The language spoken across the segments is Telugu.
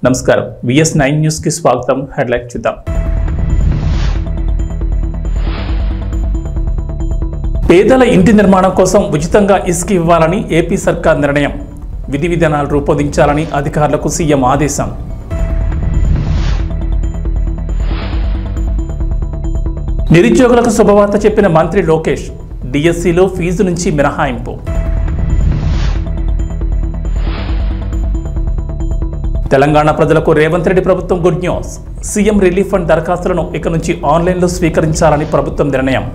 నమస్కారం విఎస్ నైన్ న్యూస్ కి స్వాగతం హెడ్లైన్ చూద్దాం పేదల ఇంటి నిర్మాణం కోసం ఉచితంగా ఇసుక ఇవ్వాలని ఏపీ సర్కార్ నిర్ణయం విధి విధానాలు రూపొందించాలని అధికారులకు సీఎం ఆదేశం నిరుద్యోగులకు శుభవార్త చెప్పిన మంత్రి లోకేష్ డిఎస్సిలో ఫీజు నుంచి మినహాయింపు తెలంగాణ ప్రజలకు రేవంత్ రెడ్డి ప్రభుత్వం good news CM relief fund దరఖాస్తులను ఇక నుంచి ఆన్లైన్లో స్వీకరించాలని ప్రభుత్వం నిర్ణయం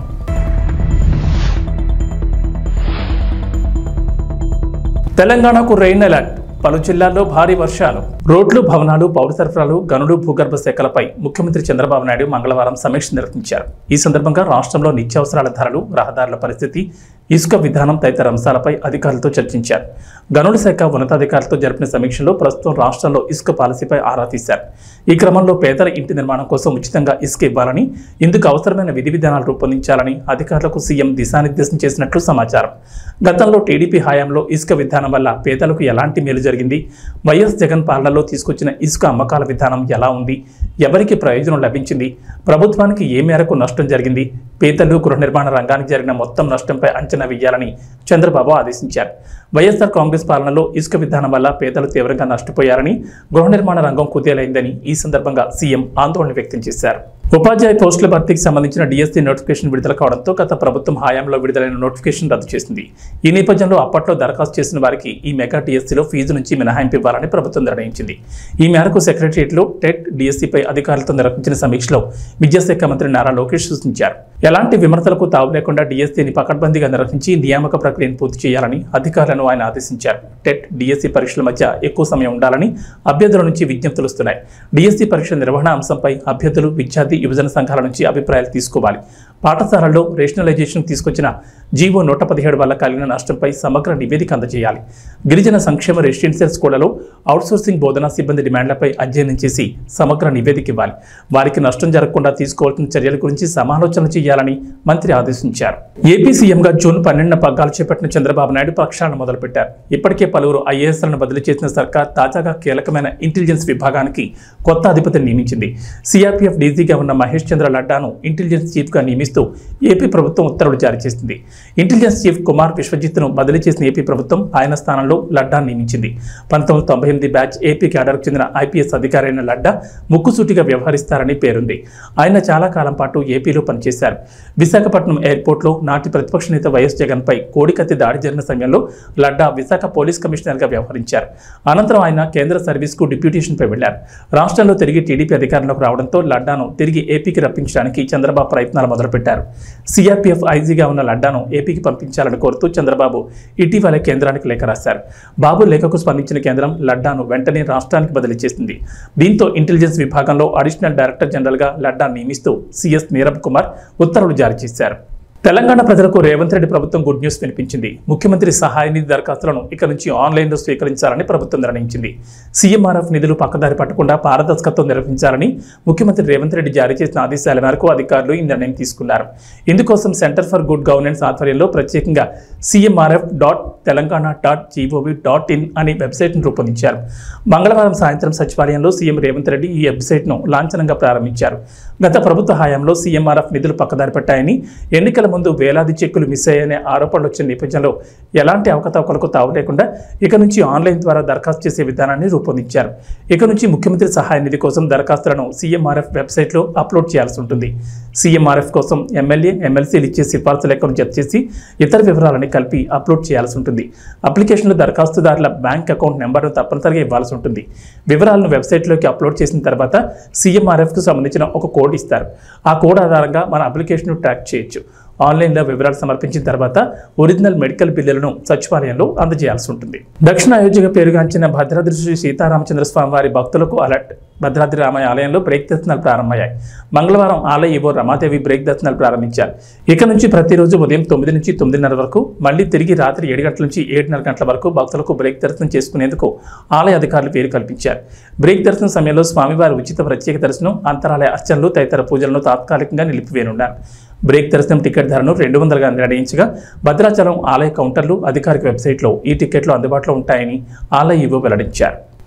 తెలంగాణకు రెయిన్ అలర్ట్ పలు జిల్లాల్లో భారీ వర్షాలు రోడ్లు భవనాలు పౌర సరఫరాలు గనులు భూగర్భ శాఖలపై ముఖ్యమంత్రి చంద్రబాబు నాయుడు మంగళవారం సమీక్ష నిర్వహించారు ఈ సందర్భంగా రాష్ట్రంలో నిత్యావసరాల ధరలు రహదారుల పరిస్థితి ఇసుక విధానం తదితర అంశాలపై అధికారులతో చర్చించారు గనుల శాఖ ఉన్నతాధికారులతో జరిపిన సమీక్షలో ప్రస్తుతం రాష్ట్రంలో ఇసుక పాలసీపై ఆరా తీశారు ఈ క్రమంలో పేదల ఇంటి నిర్మాణం కోసం ఉచితంగా ఇసుక ఇవ్వాలని ఇందుకు అవసరమైన విధి విధానాలు రూపొందించాలని అధికారులకు సీఎం దిశానిర్దేశం చేసినట్లు సమాచారం గతంలో టీడీపీ హయాంలో ఇసుక విధానం వల్ల పేదలకు ఎలాంటి మేలు జరిగింది వైఎస్ జగన్ పాలనలో తీసుకొచ్చిన ఇసుక అమ్మకాల విధానం ఎలా ఉంది ఎవరికి ప్రయోజనం లభించింది ప్రభుత్వానికి ఏ మేరకు నష్టం జరిగింది పేదలు గృహ నిర్మాణ రంగానికి జరిగిన మొత్తం నష్టంపై అంచనా వేయాలని చంద్రబాబు ఆదేశించారు వైఎస్ఆర్ కాంగ్రెస్ పాలనలో ఇసుక విధానం వల్ల పేదలు తీవ్రంగా నష్టపోయారని గృహ నిర్మాణ రంగం కుదేలైందని ఈ సందర్భంగా సీఎం ఆందోళన వ్యక్తం చేశారు ఉపాధ్యాయ పోస్టుల భర్తీకి సంబంధించిన డిఎస్సీ నోటిఫికేషన్ విడుదల కావడంతో గత ప్రభుత్వం హయాంలో విడుదలైన నోటిఫికేషన్ రద్దు చేసింది ఈ నేపథ్యంలో అప్పట్లో దరఖాస్తు చేసిన వారికి ఈ మెగా డిఎస్సీలో ఫీజు నుంచి మినహాయింపు ఇవ్వాలని ప్రభుత్వం నిర్ణయించింది ఈ మేరకు సెక్రటరియట్లో టెట్ డిఎస్సీపై అధికారులతో నిర్వహించిన సమీక్షలో విద్యాశాఖ మంత్రి నారా లోకేష్ సూచించారు ఎలాంటి విమర్శలకు తావు లేకుండా డిఎస్సీని పకడ్బందీగా నిర్వహించి నియామక ప్రక్రియను పూర్తి చేయాలని అధికారులను ఆయన ఆదేశించారు టెట్ డిఎస్సీ పరీక్షల మధ్య ఎక్కువ సమయం ఉండాలని అభ్యర్థుల నుంచి విజ్ఞప్తులు వస్తున్నాయి డిఎస్సీ పరీక్షల నిర్వహణ అంశంపై అభ్యర్థులు విద్యార్థి యువజన సంఘాల నుంచి అభిప్రాయాలు తీసుకోవాలి పాఠశాలల్లో రేషనలైజేషన్ తీసుకొచ్చిన జీవో నూట పదిహేడు వల్ల కలిగిన నష్టంపై సమగ్ర నివేదిక అందజేయాలి గిరిజన సంక్షేమ రెసిడెన్షియల్ స్కూళ్లలో అవుట్సోర్సింగ్ బోధనా సిబ్బంది డిమాండ్లపై అధ్యయనం చేసి సమగ్ర నివేదిక ఇవ్వాలి వారికి నష్టం జరగకుండా తీసుకోవాల్సిన చర్యల గురించి సమాలోచన చేయాలని మంత్రి ఆదేశించారు ఏపీ సీఎంగా జూన్ పన్నెండున పగ్గాలు చేపట్టిన చంద్రబాబు నాయుడు ప్రక్షాళన మొదలుపెట్టారు ఇప్పటికే పలువురు ఐఏఎస్లను బదిలీ చేసిన సర్కార్ తాజాగా కీలకమైన ఇంటెలిజెన్స్ విభాగానికి కొత్త అధిపతిని నియమించింది సిఆర్పీఎఫ్ డీజీగా ఉన్న మహేష్ చంద్ర లడ్డాను ఇంటెలిజెన్స్ చీఫ్గా నియమిస్తూ ఏపీ ప్రభుత్వం ఉత్తర్వులు జారీ చేసింది ఇంటెలిజెన్స్ చీఫ్ కుమార్ విశ్వజిత్ను బదిలీ చేసిన ఏపీ ప్రభుత్వం ఆయన స్థానంలో లడ్డాను నియమించింది పంతొమ్మిది తొంభై ఎనిమిది బ్యాచ్ ఏపీ క్యాడర్కు చెందిన ఐపీఎస్ అధికారి అయిన లడ్డా ముక్కుసూటిగా వ్యవహరిస్తారని పేరుంది ఆయన చాలా కాలం పాటు ఏపీలో పనిచేశారు విశాఖపట్నం ఎయిర్పోర్ట్లో నాటి ప్రతిపక్ష నేత వైఎస్ జగన్పై కోడికత్తి దాడి జరిగిన సమయంలో లడ్డా విశాఖ పోలీస్ కమిషనర్గా వ్యవహరించారు అనంతరం ఆయన కేంద్ర సర్వీస్కు డిప్యూటేషన్పై వెళ్లారు రాష్ట్రంలో తిరిగి టీడీపీ అధికారంలోకి రావడంతో లడ్డాను తిరిగి ఏపీకి రప్పించడానికి చంద్రబాబు ప్రయత్నాలు మొదలుపెట్టారు సిఆర్పీఎఫ్ ఐజీగా ఉన్న లడ్డాను ఏపీకి పంపించాలని కోరుతూ చంద్రబాబు ఇటీవల కేంద్రానికి లేఖ రాశారు బాబు లేఖకు స్పందించిన కేంద్రం లడ్డాను వెంటనే రాష్ట్రానికి బదిలీ చేసింది దీంతో ఇంటెలిజెన్స్ విభాగంలో అడిషనల్ డైరెక్టర్ జనరల్గా లడ్డా నియమిస్తూ సిఎస్ నీరబ్ కుమార్ ఉత్తర్వులు జారీ చేశారు తెలంగాణ ప్రజలకు రేవంత్ రెడ్డి ప్రభుత్వం గుడ్ న్యూస్ వినిపించింది ముఖ్యమంత్రి సహాయ నిధి దరఖాస్తులను ఇక నుంచి ఆన్లైన్లో స్వీకరించాలని ప్రభుత్వం నిర్ణయించింది సీఎంఆర్ఎఫ్ నిధులు పక్కదారి పట్టకుండా పారదర్శకత్వం నిర్వహించాలని ముఖ్యమంత్రి రేవంత్ రెడ్డి జారీ చేసిన ఆదేశాల మేరకు అధికారులు ఈ నిర్ణయం తీసుకున్నారు ఇందుకోసం సెంటర్ ఫర్ గుడ్ గవర్నెన్స్ ఆధ్వర్యంలో ప్రత్యేకంగా CMRF dot Telangana dot gov dot in అనే వెబ్సైట్ను రూపొందించారు మంగళవారం సాయంత్రం సచివాలయంలో సీఎం రేవంత్ రెడ్డి ఈ వెబ్సైట్ను లాంఛనంగా ప్రారంభించారు గత ప్రభుత్వ హయాంలో సీఎంఆర్ఎఫ్ నిధులు పక్కదారి పట్టాయని ఎన్నికల ముందు వేలాది చెక్కులు మిస్ అయ్యాయనే ఆరోపణలు వచ్చిన నేపథ్యంలో ఎలాంటి అవకతవకలకు తావు లేకుండా ఇక నుంచి ఆన్లైన్ ద్వారా దరఖాస్తు చేసే విధానాన్ని రూపొందించారు ఇక నుంచి ముఖ్యమంత్రి సహాయ నిధి కోసం దరఖాస్తులను సీఎంఆర్ఎఫ్ వెబ్సైట్లో అప్లోడ్ చేయాల్సి ఉంటుంది సీఎంఆర్ఎఫ్ కోసం ఎమ్మెల్యే ఎమ్మెల్సీలు ఇచ్చే సిఫార్సు లెక్కను జత చేసి ఇతర వివరాలని కలిపి అప్లోడ్ చేయాల్సి ఉంటుంది అప్లికేషన్లో దరఖాస్తుదారుల బ్యాంక్ అకౌంట్ నెంబర్ను తప్పనిసరిగా ఇవ్వాల్సి ఉంటుంది వివరాలను వెబ్సైట్లోకి అప్లోడ్ చేసిన తర్వాత సీఎంఆర్ఎఫ్కు సంబంధించిన ఒక కోడ్ ఇస్తారు ఆ కోడ్ ఆధారంగా మన అప్లికేషన్ ట్రాక్ చేయొచ్చు ఆన్లైన్లో వివరాలు సమర్పించిన తర్వాత ఒరిజినల్ మెడికల్ బిల్లులను సచివాలయంలో అందజేయాల్సి ఉంటుంది దక్షిణ అయోధ్యగా పేరుగాంచిన భద్రాద్రి శ్రీ సీతారామచంద్ర స్వామి వారి భక్తులకు అలర్ట్ భద్రాద్రి రామయ్య ఆలయంలో బ్రేక్ దర్శనాలు ప్రారంభమయ్యాయి మంగళవారం ఆలయ ఈవో రమాదేవి బ్రేక్ దర్శనాలు ప్రారంభించారు ఇక నుంచి ప్రతిరోజు ఉదయం తొమ్మిది నుంచి తొమ్మిదిన్నర వరకు మళ్ళీ తిరిగి రాత్రి ఏడు గంటల నుంచి ఏడున్నర గంటల వరకు భక్తులకు బ్రేక్ దర్శనం చేసుకునేందుకు ఆలయ అధికారులు పేరు కల్పించారు బ్రేక్ దర్శనం సమయంలో స్వామివారి ఉచిత ప్రత్యేక దర్శనం అంతరాలయ అర్చనలు తదితర పూజలను తాత్కాలికంగా నిలిపివేనున్నారు బ్రేక్ దర్శనం టికెట్ ధరను రెండు వందలుగా నిర్ణయించగా భద్రాచలం ఆలయ కౌంటర్లు అధికారిక వెబ్సైట్లో ఈ టికెట్లు అందుబాటులో ఉంటాయని ఆలయ ఈవో వెల్లడించారు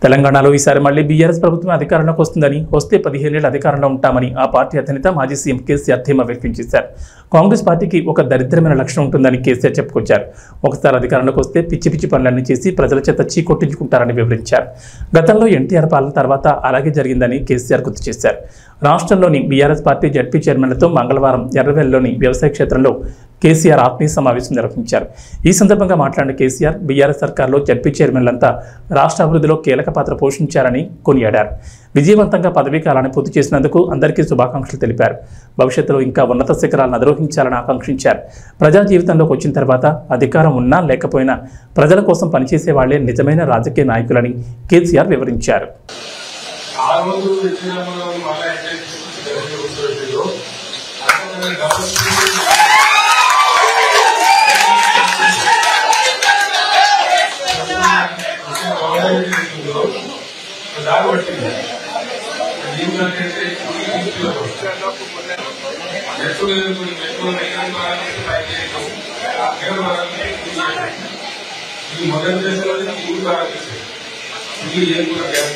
తెలంగాణలో ఈసారి మళ్లీ బీఆర్ఎస్ ప్రభుత్వం అధికారంలోకి వస్తుందని వస్తే పదిహేనేళ్ల అధికారంలో ఉంటామని ఆ పార్టీ అధినేత మాజీ సీఎం కేసీఆర్ ధీమా వ్యక్తం చేశారు కాంగ్రెస్ పార్టీకి ఒక దరిద్రమైన లక్షణం ఉంటుందని కేసీఆర్ చెప్పుకొచ్చారు ఒకసారి అధికారంలోకి వస్తే పిచ్చి పిచ్చి పనులన్నీ చేసి ప్రజల చేత చీకొట్టించుకుంటారని వివరించారు గతంలో ఎన్టీఆర్ పాలన తర్వాత అలాగే జరిగిందని కేసీఆర్ గుర్తు చేశారు రాష్ట్రంలోని బీఆర్ఎస్ పార్టీ జడ్పీ చైర్మన్లతో మంగళవారం ఎర్రవెల్లిలోని వ్యవసాయ క్షేత్రంలో కేసీఆర్ ఆత్మీయ సమావేశం నిర్వహించారు ఈ సందర్భంగా మాట్లాడిన కేసీఆర్ బీఆర్ఎస్ సర్కార్లో జడ్పీ చైర్మన్లంతా రాష్ట్ర అభివృద్ధిలో కీలక పాత్ర పోషించారని కొనియాడారు విజయవంతంగా పదవీ కాలాన్ని పూర్తి చేసినందుకు అందరికీ శుభాకాంక్షలు తెలిపారు భవిష్యత్తులో ఇంకా ఉన్నత శిఖరాలను అధిరోహించాలని ఆకాంక్షించారు ప్రజా జీవితంలోకి వచ్చిన తర్వాత అధికారం ఉన్నా లేకపోయినా ప్రజల కోసం పనిచేసే వాళ్లే నిజమైన రాజకీయ నాయకులని కేసీఆర్ వివరించారు ఆ రోజు విజయనగరంలో మళ్ళా ఎంజాయ్ చేసి కూర్చోబెట్టిండ్రు అక్కడ డబ్బులు దారి పట్టింది దీనికంటే మెట్రో మెట్రో ఈ మొదటి దశలో ఊరు ప్రారంభించారు ఇల్లు ఏం కూడా గ్యాస్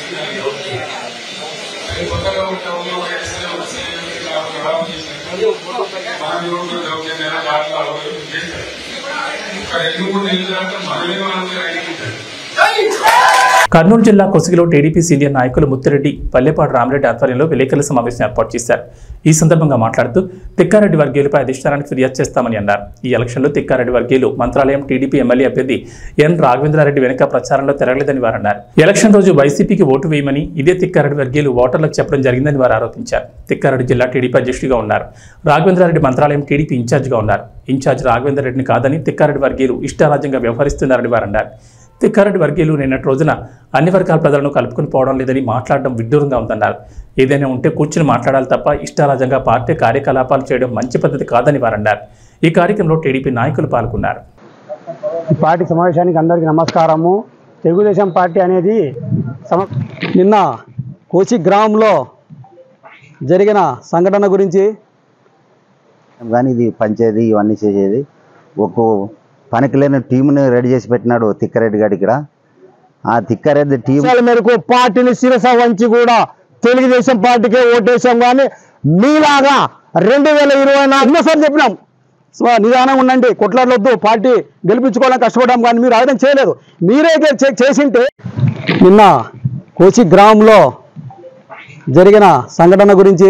కొత్తగా టౌన్లో ఖరాబ్ చేసినట్టు మనం రోడ్లు దౌర్జన్యం దాంట్లో అలవాటు చేశారు ఇక్కడ ఎన్ని కూడా ఇల్లు దాంట్లో మనమే మనం అడిగింటారు కర్నూలు జిల్లా కొసిగిలో టీడీపీ సీనియర్ నాయకులు ముత్తిరెడ్డి పల్లెపాడు రామరెడ్డి ఆధ్వర్యంలో విలేకరుల సమావేశం ఏర్పాటు చేశారు ఈ సందర్భంగా మాట్లాడుతూ తిక్కారెడ్డి వర్గీయులపై అధిష్టానానికి ఫిర్యాదు చేస్తామని అన్నారు ఈ ఎలక్షన్లో తిక్కారెడ్డి వర్గీయులు మంత్రాలయం టీడీపీ ఎమ్మెల్యే అభ్యర్థి ఎన్ రాఘవేంద్రారెడ్డి వెనుక ప్రచారంలో తిరగలేదని వారు అన్నారు ఎలక్షన్ రోజు వైసీపీకి ఓటు వేయమని ఇదే తిక్కారెడ్డి వర్గీయులు ఓటర్లకు చెప్పడం జరిగిందని వారు ఆరోపించారు తిక్కారెడ్డి జిల్లా టీడీపీ అధ్యక్షుడిగా ఉన్నారు రాఘవేంద్రారెడ్డి మంత్రాలయం టీడీపీ ఇన్ఛార్జిగా ఉన్నారు ఇన్ఛార్జ్ రాఘవేంద్రరెడ్డిని కాదని తిక్కారెడ్డి వర్గీయులు ఇష్టారాజ్యంగా వ్యవహరిస్తున్నారని వారు అన్నారు తిక్కారెడ్డి వర్గీయులు నిన్నటి రోజున అన్ని వర్గాల ప్రజలను కలుపుకుని పోవడం లేదని మాట్లాడడం విడ్డూరంగా ఉందన్నారు ఏదైనా ఉంటే కూర్చుని మాట్లాడాలి తప్ప ఇష్టారాజ్యంగా పార్టీ కార్యకలాపాలు చేయడం మంచి పద్ధతి కాదని వారు అన్నారు ఈ కార్యక్రమంలో టీడీపీ నాయకులు పాల్గొన్నారు ఈ పార్టీ సమావేశానికి అందరికీ నమస్కారము తెలుగుదేశం పార్టీ అనేది సమ నిన్న కోచి గ్రామంలో జరిగిన సంఘటన గురించి కానీ ఇది పంచేది ఇవన్నీ చేసేది ఒక పనికి లేని టీంని రెడీ చేసి పెట్టినాడు తిక్కారెడ్డి గారి ఇక్కడ ఆ తిక్కారెడ్డి టీం విషయాల మేరకు పార్టీని శిరస వంచి కూడా తెలుగుదేశం పార్టీకే ఓటేసాం కానీ మీలాగా రెండు వేల ఇరవై నాలుగు సార్లు చెప్పినాం సో నిదానంగా ఉండండి కొట్లాడలొద్దు పార్టీ గెలిపించుకోవాలని కష్టపడ్డాం కానీ మీరు ఆయుధం చేయలేదు మీరే చే- చే- చేసింటే నిన్న కోచి గ్రామంలో జరిగిన సంఘటన గురించి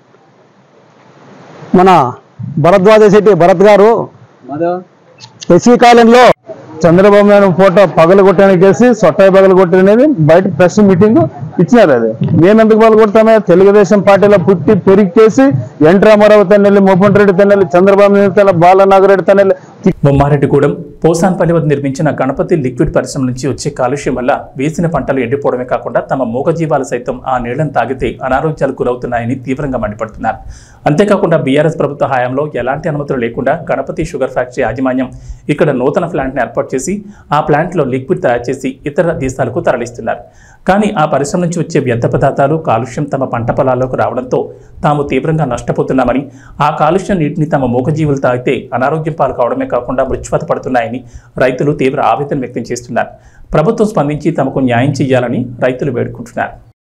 మన భరద్వాజ శెట్టి భరత్ గారు ఎస్సీ కాలంలో చంద్రబాబు నాయుడు ఫోటో పగలు కొట్టడానికి వేసి సొట్టాయి పగలు కొట్టనేది బయట ప్రెస్ మీటింగ్ ఇచ్చినారు అది మేము ఎందుకు పగలు కొడతామే తెలుగుదేశం పార్టీలో పుట్టి పెరిగేసి ఎన్ రామారావు తన్నెల్లి మోపన్ రెడ్డి తన్నెల్లి చంద్రబాబు నాయుడు తన బాలనాగరెడ్డి తన్నెల్లి బొమ్మారెడ్డిగూడెం పోసాన్పల్లి వద్ద నిర్మించిన గణపతి లిక్విడ్ పరిశ్రమ నుంచి వచ్చే కాలుష్యం వల్ల వేసిన పంటలు ఎండిపోవడమే కాకుండా తమ మూగజీవాలు సైతం ఆ నీళ్లను తాగితే అనారోగ్యాలకు గురవుతున్నాయని తీవ్రంగా మండిపడుతున్నారు అంతేకాకుండా బీఆర్ఎస్ ప్రభుత్వ హయాంలో ఎలాంటి అనుమతులు లేకుండా గణపతి షుగర్ ఫ్యాక్టరీ యాజమాన్యం ఇక్కడ నూతన ప్లాంట్ని ఏర్పాటు చేసి ఆ ప్లాంట్లో లిక్విడ్ తయారు చేసి ఇతర దేశాలకు తరలిస్తున్నారు కానీ ఆ పరిశ్రమ నుంచి వచ్చే వ్యర్థ పదార్థాలు కాలుష్యం తమ పంట పొలాల్లోకి రావడంతో తాము తీవ్రంగా నష్టపోతున్నామని ఆ కాలుష్యం నీటిని తమ మూగజీవులు తాగితే అనారోగ్యం పాలు కావడమే కాకుండా మృత్యువాత పడుతున్నాయని రైతులు తీవ్ర ఆవేదన వ్యక్తం చేస్తున్నారు ప్రభుత్వం స్పందించి తమకు న్యాయం చేయాలని రైతులు వేడుకుంటున్నారు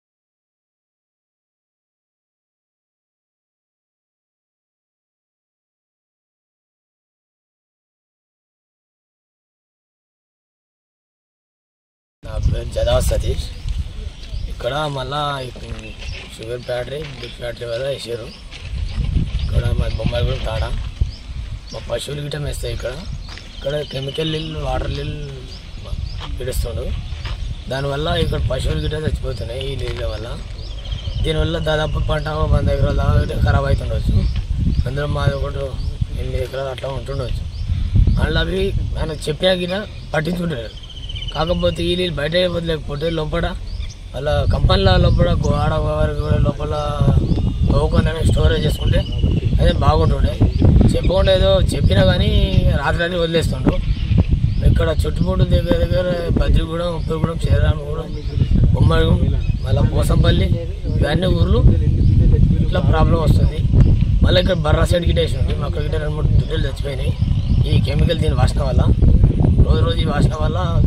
నా పేరు జదా సతీష్ ఇక్కడ మళ్ళా ఇప్పుడు షుగర్ ఫ్యాక్టరీ బిగ్ ఫ్యాక్టరీ వల్ల వేసారు ఇక్కడ మా బొమ్మాయి కూడా తాడ మా పశువులు గిట్ట వేస్తాయి ఇక్కడ ఇక్కడ కెమికల్ నీళ్ళు వాటర్ నీళ్ళు పిడుస్తుండు దానివల్ల ఇక్కడ పశువులు గిట్ట చచ్చిపోతున్నాయి ఈ నీళ్ళ వల్ల దీనివల్ల దాదాపు పంట ఒక వంద ఎకరాల దాకా గిట్ట ఖరాబ్ అవుతుండొచ్చు అందులో మాది ఒకటి ఎనిమిది ఎకరాలు అట్లా ఉంటుండొచ్చు అందులో అవి ఆయన చెప్పినా గిన పట్టించుకుంటారు కాకపోతే ఈ నీళ్ళు బయట వదిలేకపోతే లోపల వాళ్ళ కంపెనీల లోపల గోడ వారికి కూడా లోపల తవ్వుకొని స్టోరేజ్ చేసుకుంటే అదే బాగుంటుండే చెప్పకుండా ఏదో చెప్పినా కానీ రాత్రి రాత్రి వదిలేస్తుండ్రు ఇక్కడ చుట్టుముట్టు దగ్గర దగ్గర బద్రిగూడెం ఉప్పరిగూడెం శ్రీరామగూడెం బొమ్మగూడెం మళ్ళీ పోసంపల్లి ఇవన్నీ ఊర్లు ఇట్లా ప్రాబ్లం వస్తుంది మళ్ళీ ఇక్కడ బర్రా సైడ్ గిట్ట వేసి ఉంటుంది అక్కడ గిట్ట రెండు మూడు దుడ్డలు చచ్చిపోయినాయి ఈ కెమికల్ దీని వాసన వల్ల రోజు రోజు ఈ వాసన వల్ల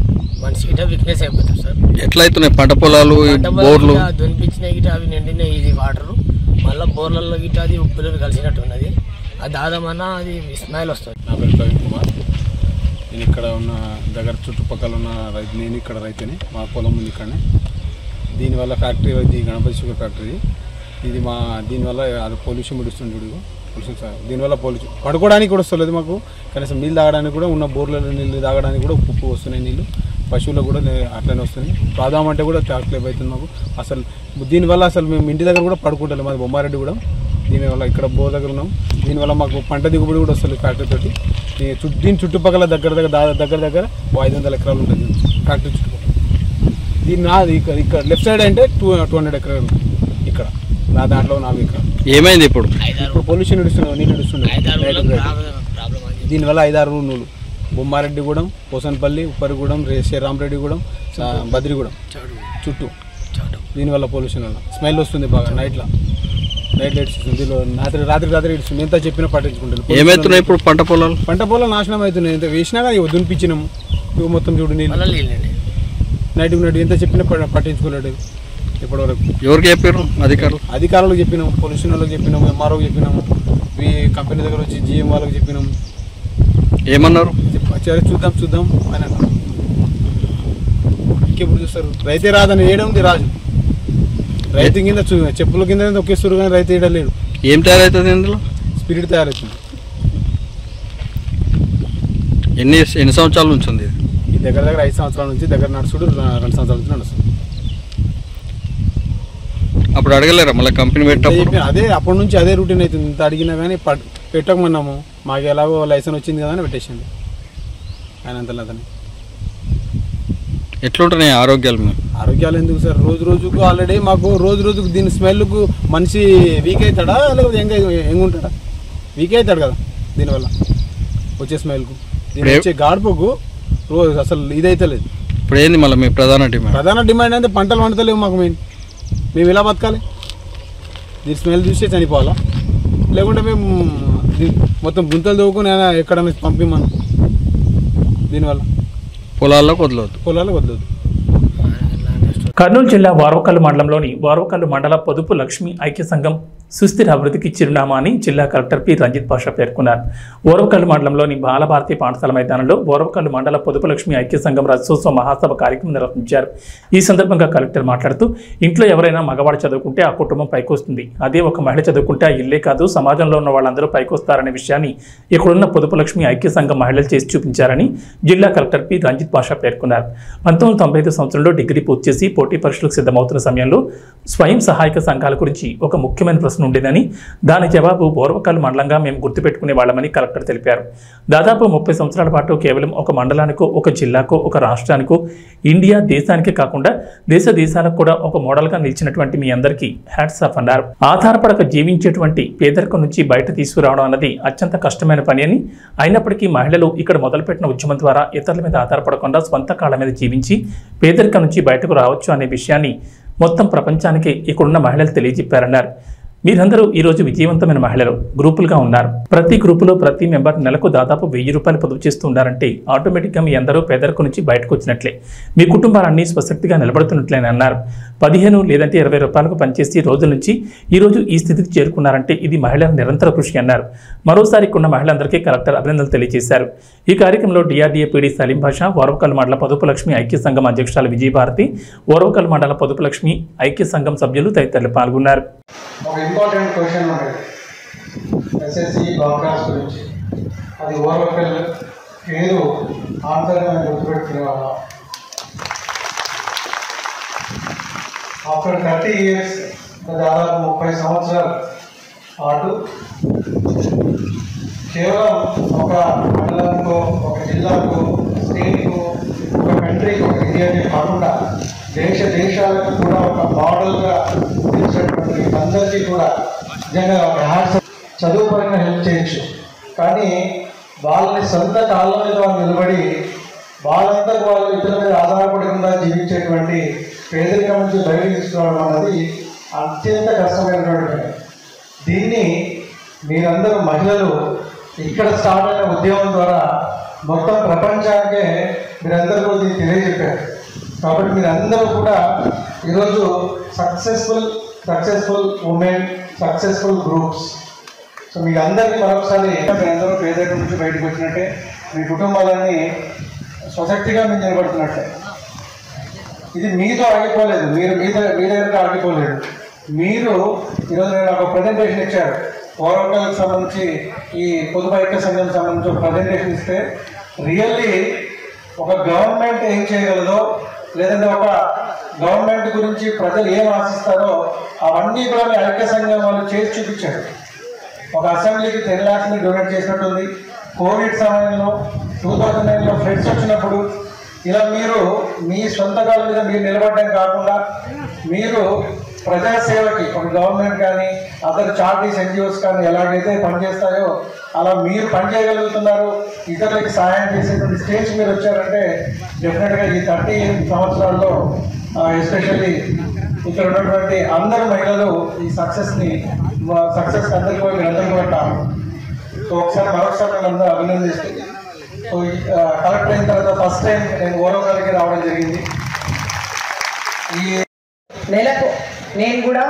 మనిషి గిట్ట వీక్నెస్ అయిపోతుంది సార్ ఎట్లయితున్నాయి పంట పొలాలు ఈ పంట పొలాలు బోర్లు గిట్ట దునిపించినాయి గిట్ట అవి నిండినాయి ఇది వాటర్ మళ్ళీ బోర్లలో గిట్ట అది ఉప్పులు కలిసినట్టు ఉన్నది అది దాదామన్నా అది స్మైల్ వస్తుంది నా పేరు ప్రవీణ్ కుమార్ నేను ఇక్కడ ఉన్న దగ్గర చుట్టుపక్కల ఉన్న రైతు నేను ఇక్కడ రైతుని మా పొలం ఉంది ఇక్కడనే దీనివల్ల ఫ్యాక్టరీ ఇది గణపతి షుగర్ ఫ్యాక్టరీ ఇది మా దీనివల్ల అది పొల్యూషన్ పిడుస్తుంది చూడు పొల్యూషన్ సార్ దీనివల్ల పొల్యూషన్ పడుకోవడానికి కూడా వస్తలేదు మాకు కనీసం నీళ్ళు తాగడానికి కూడా ఉన్న బోర్లలో నీళ్ళు తాగడానికి కూడా ఉప్పు వస్తున్నాయి నీళ్ళు పశువులకు కూడా లే- అట్లనే వస్తున్నాయి తాదామంటే కూడా టాక్లేప్ అవుతుంది మాకు అసలు దీనివల్ల అసలు మేము ఇంటి దగ్గర కూడా పడుకుంటాం మాది బొమ్మారెడ్డి కూడా దీనివల్ల ఇక్కడ బోర్ దగ్గర ఉన్నాం దీనివల్ల మాకు పంట దిగుబడి కూడా వస్తుంది ఫ్యాక్టరీ తోటి ఈ చుట్టూ దీని చుట్టుపక్కల దగ్గర దగ్గర దా- దగ్గర దగ్గర ఓ ఐదు వందల ఎకరాలు ఉంటుంది ఫ్యాక్టరీ చుట్టుపక్కల దీని నాది ఇక్కడ ఇక్కడ లెఫ్ట్ సైడ్ అంటే టూ టూ హండ్రెడ్ ఎకరాలు ఉంటుంది ఇక్కడ నా దాంట్లో నాలుగు ఎకరాలు ఏమైంది ఇప్పుడు ఇప్పుడు పొల్యూషన్ ఇడుస్తున్నావు నీళ్ళు ఇడుస్తున్నావు ఐదారు Right, ఊళ్ళో right. ప్రాబ్లం ప్రాబ్లం అది దీనివల్ల ఐదారు నూలు బొమ్మారెడ్డిగూడెం పోసన్పల్లి ఉప్పరిగూడెం రే శ్రీరామరెడ్డిగూడెం సా- బద్రిగూడెం చుట్టూ దీనివల్ల పొల్యూషన్ వల్ల స్మెల్ వస్తుంది బాగా నైట్లో నైట్ లైట్స్ వస్తుంది దీనిలో రాత్రి రాత్రి రాత్రి ఇస్తుంది ఎంత చెప్పినా పట్టించుకుంటారు ఏమైతున్నాయి ఇప్పుడు పంట పొలాలు పంట పొలం నాశనం అవుతున్నాయి ఎంత వేసినా కానీ ఇవి దునిపించినాము ఇవి మొత్తం చూడు నీళ్ళు మళ్ళీ నీళ్ళండి నైట్ నైట్ ఎంత చెప్పినా ప- పట్టించుకోలేడు ఇప్పటివరకు ఎవరికి చెప్పారు అధికారులు అధికారులకు చెప్పినాము పొల్యూషన్ వాళ్ళకి చెప్పినాము ఎంఆర్ఓకి చెప్పినాము ఈ కంపెనీ దగ్గర వచ్చి జిఎం వాళ్ళకి చెప్పినాము ఏమన్నారు చెప్ప- సరే చూద్దాం చూద్దాం అని అన్నారు ఇంకెప్పుడు చూస్తారు రైతే రాదని ఏడే ఉంది రాజు రైతు కింద చూ చెప్పుల కింద ఒకేస్తారు కానీ రైతు ఏడ లేడు ఏం తయారవుతుంది ఇందులో స్పిరిట్ తయారవుతుంది ఎన్ని ఎన్ని సంవత్సరాల నుంచి ఉంది ఇది? ఈ దగ్గర దగ్గర ఐదు సంవత్సరాల నుంచి దగ్గర నడుచుడు రెండు సంవత్సరాల నుంచి నడుస్తుంది అప్పుడు అడగలేరా మళ్ళీ కంపెనీ అంతే పెట్టినప్పుడు చెప్పిన అదే అప్పటి నుంచి అదే రూటీన్ అవుతుంది ఇంత అడిగినా కానీ పట్- పెట్టకమన్నాము మాకు ఎలాగో లైసెన్స్ వచ్చింది కదా అని పెట్టేసింది ఆయన అంతలో అతను ఎట్లుంటున్నాయి ఆరోగ్యాలు మేము ఆరోగ్యాలు ఎందుకు సార్ రోజు రోజుకు ఆల్రెడీ మాకు రోజు రోజుకు దీని స్మెల్కు మనిషి వీక్ అవుతాడా లేకపోతే ఎంగ ఎంగుంటాడా వీక్ అవుతాడు కదా దీనివల్ల వచ్చే స్మెల్కు దీని ఇప్పుడు ఏ- వచ్చే గాడుపుకు రోజు అసలు ఇదైతే లేదు ఇప్పుడు ఏంది మళ్ళీ మీ ప్రధాన డిమాండ్ ప్రధాన డిమాండ్ అంటే పంటలు వండుతలేవు మాకు మెయిన్ మేము ఎలా బతకాలి దీని స్మెల్ చూస్తే చనిపోవాలా లేకుంటే మేము దీ- మొత్తం గుంతలు తవ్వుకుని అయినా ఎక్కడైనా పంపిమను దీనివల్ల పొలాల్లోకి వదలవద్దు పొలాలకు వదలదు కర్నూలు జిల్లా వారవకల్లు మండలంలోని వారవకల్లు మండల పొదుపు లక్ష్మి ఐక్య సంఘం సుస్థిర అభివృద్ధికి చిరునామా అని జిల్లా కలెక్టర్ పి రంజిత్ పాషా పేర్కొన్నారు ఓరవకల్లు మండలంలోని బాలభారతి పాఠశాల మైదానంలో ఓరవకల్లు మండల పొదుపు లక్ష్మి ఐక్య సంఘం రథోత్సవ మహాసభ కార్యక్రమం నిర్వహించారు ఈ సందర్భంగా కలెక్టర్ మాట్లాడుతూ ఇంట్లో ఎవరైనా మగవాడు చదువుకుంటే ఆ కుటుంబం పైకొస్తుంది అదే ఒక మహిళ చదువుకుంటే ఆ ఇల్లే కాదు సమాజంలో ఉన్న వాళ్ళందరూ పైకొస్తారనే విషయాన్ని ఇక్కడున్న పొదుపు లక్ష్మి ఐక్య సంఘం మహిళలు చేసి చూపించారని జిల్లా కలెక్టర్ పి రంజిత్ పాషా పేర్కొన్నారు పంతొమ్మిది వందల తొంభై ఐదు సంవత్సరంలో డిగ్రీ పూర్తి చేసి పోటీ పరీక్షలకు సిద్ధమవుతున్న సమయంలో స్వయం సహాయక సంఘాల గురించి ఒక ముఖ్యమైన ప్రశ్న ఉండేదని దాని జవాబు బోర్వకల్ మండలంగా మేము గుర్తుపెట్టుకునే వాళ్ళమని కలెక్టర్ తెలిపారు దాదాపు ముప్పై సంవత్సరాల పాటు కేవలం ఒక మండలానికో ఒక జిల్లాకో ఒక రాష్ట్రానికో ఇండియా దేశానికే కాకుండా దేశ దేశాలకు కూడా ఒక మోడల్గా నిలిచినటువంటి మీ అందరికీ హ్యాట్స్ ఆఫ్ అన్నారు ఆధారపడక జీవించేటువంటి పేదరికం నుంచి బయట తీసుకురావడం అన్నది అత్యంత కష్టమైన పని అని అయినప్పటికీ మహిళలు ఇక్కడ మొదలుపెట్టిన ఉద్యమం ద్వారా ఇతరుల మీద ఆధారపడకుండా స్వంత కాళ్ళ మీద జీవించి పేదరికం నుంచి బయటకు రావచ్చు అనే విషయాన్ని మొత్తం ప్రపంచానికి ఇక్కడున్న మహిళలు తెలియజెప్పారన్నారు మీరందరూ ఈరోజు విజయవంతమైన మహిళలు గ్రూపులుగా ఉన్నారు ప్రతి గ్రూపులో ప్రతి మెంబర్ నెలకు దాదాపు వెయ్యి రూపాయలు పొదుపు చేస్తూ ఉన్నారంటే ఆటోమేటిక్గా మీ అందరూ పేదరికం నుంచి బయటకు వచ్చినట్లే మీ కుటుంబాలన్నీ స్వశక్తిగా నిలబడుతున్నట్లేని అన్నారు పదిహేను లేదంటే ఇరవై రూపాయలకు పనిచేసి రోజుల నుంచి ఈ రోజు ఈ స్థితికి చేరుకున్నారంటే ఇది మహిళల నిరంతర కృషి అన్నారు మరోసారి ఇక్కడ ఉన్న మహిళలందరికీ కలెక్టర్ అభినందనలు తెలియజేశారు ఈ కార్యక్రమంలో డిఆర్డీఏ పీడీ సలీం భాష ఓరవకల్ మండల పొదుపు లక్ష్మి ఐక్య సంఘం అధ్యక్షురాలు విజయభారతి ఓరవకల్ మండల పొదుపు లక్ష్మి ఐక్య సంఘం సభ్యులు తదితరులు పాల్గొన్నారు ఒక ఇంపార్టెంట్ క్వశ్చన్ ఉండేది ఎస్ఎస్సి బ్రాడ్కాస్ట్ గురించి అది ఓవర్కల్ పేరు ఆన్సర్ మేము గుర్తుపెట్టుకునే వాళ్ళం ఆఫ్టర్ థర్టీ ఇయర్స్ దాదాపు ముప్పై సంవత్సరాల పాటు కేవలం ఒక మండలానికో ఒక జిల్లాకు స్టేట్కు ఒక కంట్రీకి ఒక ఇండియాకి కాకుండా దేశ దేశాలకు కూడా ఒక మోడల్గా నిలిచినటువంటి అందరికీ కూడా నిజంగా ఒక హ్యాట్స్ చదువు పరంగా హెల్ప్ చేయొచ్చు కానీ వాళ్ళని సొంత కాళ్ళ మీద వాళ్ళు నిలబడి వాళ్ళంతకు వాళ్ళు ఇతరుల మీద ఆధారపడకుండా జీవించేటువంటి పేదరికం నుంచి బయటకు తీసుకురావడం అన్నది అత్యంత కష్టమైనటువంటి పని దీన్ని మీరందరూ మహిళలు ఇక్కడ స్టార్ట్ అయిన ఉద్యమం ద్వారా మొత్తం ప్రపంచానికే మీరందరూ కూడా దీన్ని తెలియజెప్పారు కాబట్టి మీరందరూ కూడా ఈరోజు successful successful women successful groups so మీ అందరికీ మరొకసారి మీరందరూ పేదరికం నుంచి బయటకు వచ్చినట్టే మీ కుటుంబాలన్నీ సొసైటీగా మీరు నిలబడుతున్నట్టే ఇది మీతో ఆగిపోలేదు మీరు మీ దగ్గర మీ దగ్గర ఆగిపోలేదు మీరు ఈరోజు నేను ఒక ప్రజెంటేషన్ ఇచ్చారు ఓరకల్కి సంబంధించి ఈ పొదుపు ఐక్య సంఘం సంబంధించి ఒక ప్రజెంటేషన్ ఇస్తే రియల్లీ ఒక గవర్నమెంట్ ఏం చేయగలదో లేదంటే ఒక గవర్నమెంట్ గురించి ప్రజలు ఏం ఆశిస్తారో అవన్నీ కూడా మీ ఐక్య సంఘం వాళ్ళు చేసి చూపించారు ఒక అసెంబ్లీకి టెన్ ల్యాక్స్ని డొనేట్ చేసినట్టుంది కోవిడ్ సమయంలో టూ థౌజండ్ నైన్లో ఫ్లడ్స్ వచ్చినప్పుడు ఇలా మీరు మీ సొంత కాళ్ళ మీద మీరు నిలబడడం కాకుండా మీరు ప్రజాసేవకి ఒక గవర్నమెంట్ కానీ అదర్ చారిటీస్ ఎన్జిఓస్ కానీ ఎలాగైతే పనిచేస్తాయో అలా మీరు పనిచేయగలుగుతున్నారు ఇతరులకి సహాయం చేసేటువంటి స్టేజ్ మీరు వచ్చారంటే డెఫినెట్గా ఈ థర్టీ సంవత్సరాల్లో ఎస్పెషల్లీ ఇక్కడ ఉన్నటువంటి అందరు మహిళలు ఈ సక్సెస్ని సక్సెస్ అందరికీ కూడా మీరందరూ కూడా కారణం సో ఒకసారి మరొకసారి నేను అందరూ అభినందిస్తూ సో కలెక్ట్ అయిన తర్వాత ఫస్ట్ టైం నేను ఓరవగారికి రావడం జరిగింది ఈ నెలకు నేను కూడా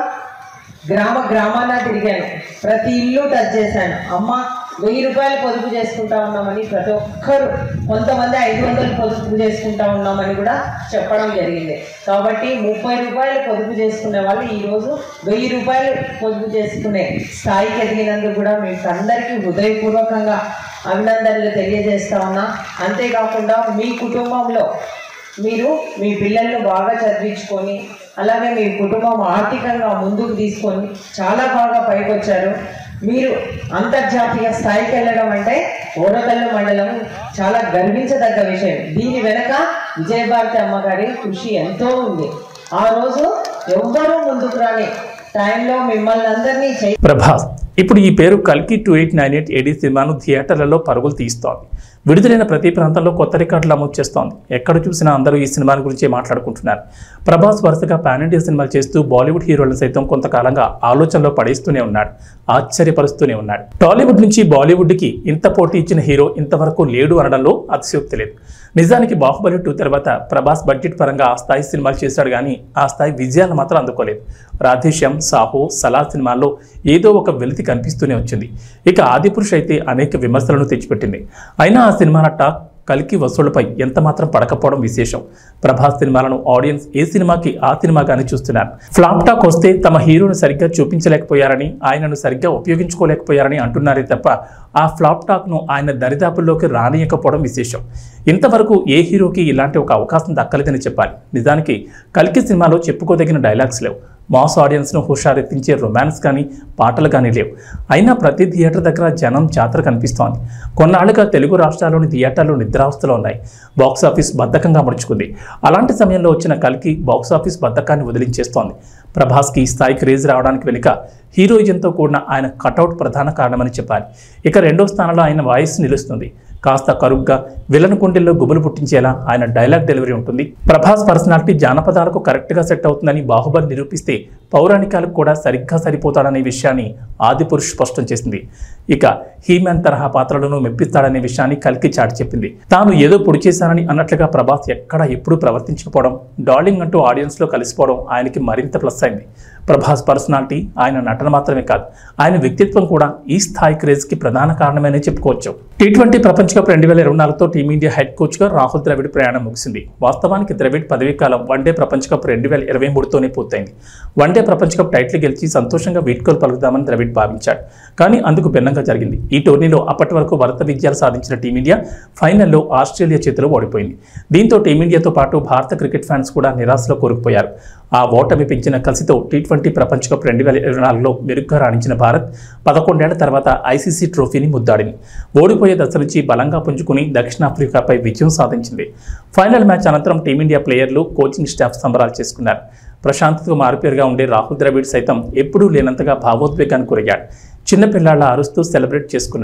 గ్రామ గ్రామాన తిరిగాను ప్రతి ఇల్లు టచ్ చేశాను అమ్మ వెయ్యి రూపాయలు పొదుపు చేసుకుంటా ఉన్నామని ప్రతి ఒక్కరు కొంతమంది ఐదు వందలు పొదుపు చేసుకుంటా ఉన్నామని కూడా చెప్పడం జరిగింది కాబట్టి ముప్పై రూపాయలు పొదుపు చేసుకునే వాళ్ళు ఈరోజు వెయ్యి రూపాయలు పొదుపు చేసుకునే స్థాయికి ఎదిగినందుకు కూడా మీకు అందరికీ హృదయపూర్వకంగా అభినందనలు తెలియజేస్తా ఉన్నా అంతేకాకుండా మీ కుటుంబంలో మీరు మీ పిల్లలను బాగా చదివించుకొని అలాగే మీ కుటుంబం ఆర్థికంగా ముందుకు తీసుకొని చాలా బాగా పైకి వచ్చారు మీరు అంతర్జాతీయ స్థాయికి వెళ్ళడం అంటే ఓరకల్లు మండలం చాలా గర్వించదగ్గ విషయం దీని వెనక విజయభారతి అమ్మగారి కృషి ఎంతో ఉంది ఆ రోజు ఎవ్వరూ ముందుకు రాని టైంలో మిమ్మల్ని అందరినీ చై ప్రభాస్ ఇప్పుడు ఈ పేరు కల్కి two eight nine eight AD సినిమాను థియేటర్లలో పరుగులు తీస్తోంది విడుదలైన ప్రతి ప్రాంతంలో కొత్త రికార్డులు నమోదు చేస్తోంది ఎక్కడ చూసినా అందరూ ఈ సినిమాని గురించే మాట్లాడుకుంటున్నారు ప్రభాస్ వరుసగా పాన్ ఇండియా సినిమాలు చేస్తూ బాలీవుడ్ హీరోలను సైతం కొంతకాలంగా ఆలోచనలో పడేస్తూనే ఉన్నాడు ఆశ్చర్యపరుస్తూనే ఉన్నాడు టాలీవుడ్ నుంచి బాలీవుడ్కి ఇంత పోటీ ఇచ్చిన హీరో ఇంతవరకు లేడు అనడంలో అతిశయోక్తి లేదు నిజానికి బాహుబలి టూ తర్వాత ప్రభాస్ బడ్జెట్ పరంగా ఆ స్థాయి సినిమాలు చేశాడు కానీ ఆ స్థాయి విజయాలు మాత్రం అందుకోలేదు రాధేశ్యామ్ సాహో సలార్ సినిమాల్లో ఏదో ఒక వెలితి కనిపిస్తూనే వచ్చింది ఇక ఆదిపురుష్ అయితే అనేక విమర్శలను తెచ్చిపెట్టింది అయినా ఆ సినిమాల టాక్ కలికి వసూళ్లపై ఎంత మాత్రం పడకపోవడం విశేషం ప్రభాస్ సినిమాలను ఆడియన్స్ ఏ సినిమాకి ఆ సినిమాగానే చూస్తున్నారు ఫ్లాప్ టాక్ వస్తే తమ హీరోను సరిగ్గా చూపించలేకపోయారని ఆయనను సరిగ్గా ఉపయోగించుకోలేకపోయారని అంటున్నారే తప్ప ఆ ఫ్లాప్ టాక్ను ఆయన దరిదాపుల్లోకి రానియకపోవడం విశేషం ఇంతవరకు ఏ హీరోకి ఇలాంటి ఒక అవకాశం దక్కలేదని చెప్పాలి నిజానికి కల్కి సినిమాలో చెప్పుకోదగిన డైలాగ్స్ లేవు మాస్ ఆడియన్స్ను హుషారెత్తించే రొమాన్స్ కానీ పాటలు కానీ లేవు అయినా ప్రతి థియేటర్ దగ్గర జనం జాతర కనిపిస్తోంది కొన్నాళ్ళుగా తెలుగు రాష్ట్రాల్లోని థియేటర్లు నిద్రావస్థలో ఉన్నాయి బాక్స్ ఆఫీస్ బద్ధకంగా ముడుచుకుంది అలాంటి సమయంలో వచ్చిన కల్కి బాక్స్ ఆఫీస్ బద్ధకాన్ని వదిలించేస్తోంది ప్రభాస్కి ఈ స్థాయికి రేజ్ రావడానికి వెనుక హీరోయిజంతో కూడిన ఆయన కటౌట్ ప్రధాన కారణమని చెప్పాలి ఇక రెండో స్థానంలో ఆయన వాయిస్ నిలుస్తుంది కాస్త కరుగ్గా విలన్ కుండెల్లో గుబులు పుట్టించేలా ఆయన డైలాగ్ డెలివరీ ఉంటుంది ప్రభాస్ పర్సనాలిటీ జానపదాలకు కరెక్ట్గా సెట్ అవుతుందని బాహుబలి నిరూపిస్తే పౌరాణికాలకు కూడా సరిగ్గా సరిపోతాడనే విషయాన్ని ఆదిపురుష్ స్పష్టం చేసింది ఇక హీమ్యాన్ తరహా పాత్రలను మెప్పిస్తాడనే విషయాన్ని కల్కి చాటి చెప్పింది తాను ఏదో పొడి చేశానని అన్నట్లుగా ప్రభాస్ ఎక్కడా ఎప్పుడూ ప్రవర్తించకపోవడం డార్లింగ్ అంటూ ఆడియన్స్లో కలిసిపోవడం ఆయనకి మరింత ప్లస్ అయింది ప్రభాస్ పర్సనాలిటీ ఆయన నటన మాత్రమే కాదు ఆయన వ్యక్తిత్వం కూడా ఈ స్థాయి క్రేజ్కి ప్రధాన కారణమనే చెప్పుకోవచ్చు టీ ట్వంటీ ప్రపంచ కప్ రెండు వేల ఇరవై నాలుగుతో టీమిండియా హెడ్ కోచ్గా రాహుల్ ద్రవిడ్ ప్రయాణం ముగిసింది వాస్తవానికి ద్రవిడ్ పదవీ కాలం వన్డే ప్రపంచ కప్ రెండు వేల ఇరవై మూడుతోనే పూర్తయింది వన్డే ప్రపంచ కప్ టైటిల్ గెలిచి సంతోషంగా వీడ్కోలు పలుకుదామని ద్రవిడ్ భావించాడు కానీ అందుకు భిన్నంగా జరిగింది ఈ టోర్నీలో అప్పటి వరకు వరద విజయాలు సాధించిన టీమిండియా ఫైనల్లో ఆస్ట్రేలియా చేతిలో ఓడిపోయింది దీంతో టీమిండియాతో పాటు భారత క్రికెట్ ఫ్యాన్స్ కూడా నిరాశలో కోరుకుపోయారు ఆ ఓటమి పెంచిన కసితో టీ ట్వంటీ ప్రపంచ కప్ రెండు వేల ఇరవై నాలుగులో మెరుగ్గా రాణించిన భారత్ పదకొండేళ్ల తర్వాత ఐసీసీ ట్రోఫీని ముద్దాడింది ఓడిపోయే దశ నుంచి బలంగా పుంజుకుని దక్షిణాఫ్రికాపై విజయం సాధించింది ఫైనల్ మ్యాచ్ అనంతరం టీమిండియా ప్లేయర్లు కోచింగ్ స్టాఫ్ సంబరాలు చేసుకున్నారు ప్రశాంతతకు మారుపేరుగా ఉండే రాహుల్ ద్రవిడ్ సైతం ఎప్పుడూ లేనంతగా భావోద్వేగానికి గురయ్యాడు చిన్నపిల్లాళ్ళ అరుస్తూ సెలబ్రేట్ చేసుకున్నాడు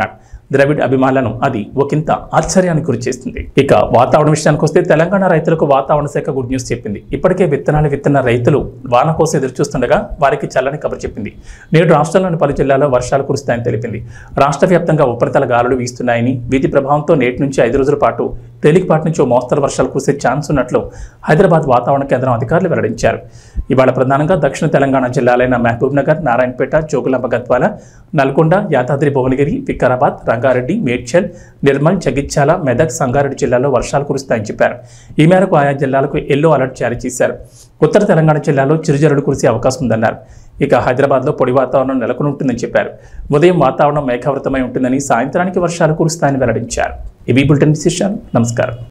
ద్రవిడ్ అభిమానులను అది ఒకంత ఆశ్చర్యానికి గురిచేస్తుంది ఇక వాతావరణ విషయానికి వస్తే తెలంగాణ రైతులకు వాతావరణ శాఖ గుడ్ న్యూస్ చెప్పింది ఇప్పటికే విత్తనాలు విత్తన రైతులు వాన కోసం ఎదురు చూస్తుండగా వారికి చల్లని కబురు చెప్పింది నేడు రాష్ట్రంలోని పలు జిల్లాల్లో వర్షాలు కురుస్తాయని తెలిపింది రాష్ట్ర వ్యాప్తంగా ఉపరితల గాలులు వీస్తున్నాయని వీటి ప్రభావంతో నేటి నుంచి ఐదు రోజుల పాటు తేలికపాటి నుంచి ఓ మోస్తరు వర్షాలు కురిసే ఛాన్స్ ఉన్నట్లు హైదరాబాద్ వాతావరణ కేంద్రం అధికారులు వెల్లడించారు ఇవాళ ప్రధానంగా దక్షిణ తెలంగాణ జిల్లాలైన మహబూబ్ నగర్ నారాయణపేట జోగులాంబ గద్వాల నల్గొండ యాదాద్రి భువనగిరి వికారాబాద్ రంగారెడ్డి మేడ్చల్ నిర్మల్ జగిత్యాల మెదక్ సంగారెడ్డి జిల్లాల్లో వర్షాలు కురుస్తాయని చెప్పారు ఈ మేరకు ఆయా జిల్లాలకు ఎల్లో అలర్ట్ జారీ చేశారు ఉత్తర తెలంగాణ జిల్లాలో చిరుజల్లులు కురిసే అవకాశం ఉందన్నారు ఇక హైదరాబాద్లో పొడి వాతావరణం నెలకొని ఉంటుందని చెప్పారు ఉదయం వాతావరణం మేఘావృతమై ఉంటుందని సాయంత్రానికి వర్షాలు కురుస్తాయని వెల్లడించారు ఇవి బులెటిన్ విశేషాలు నమస్కారం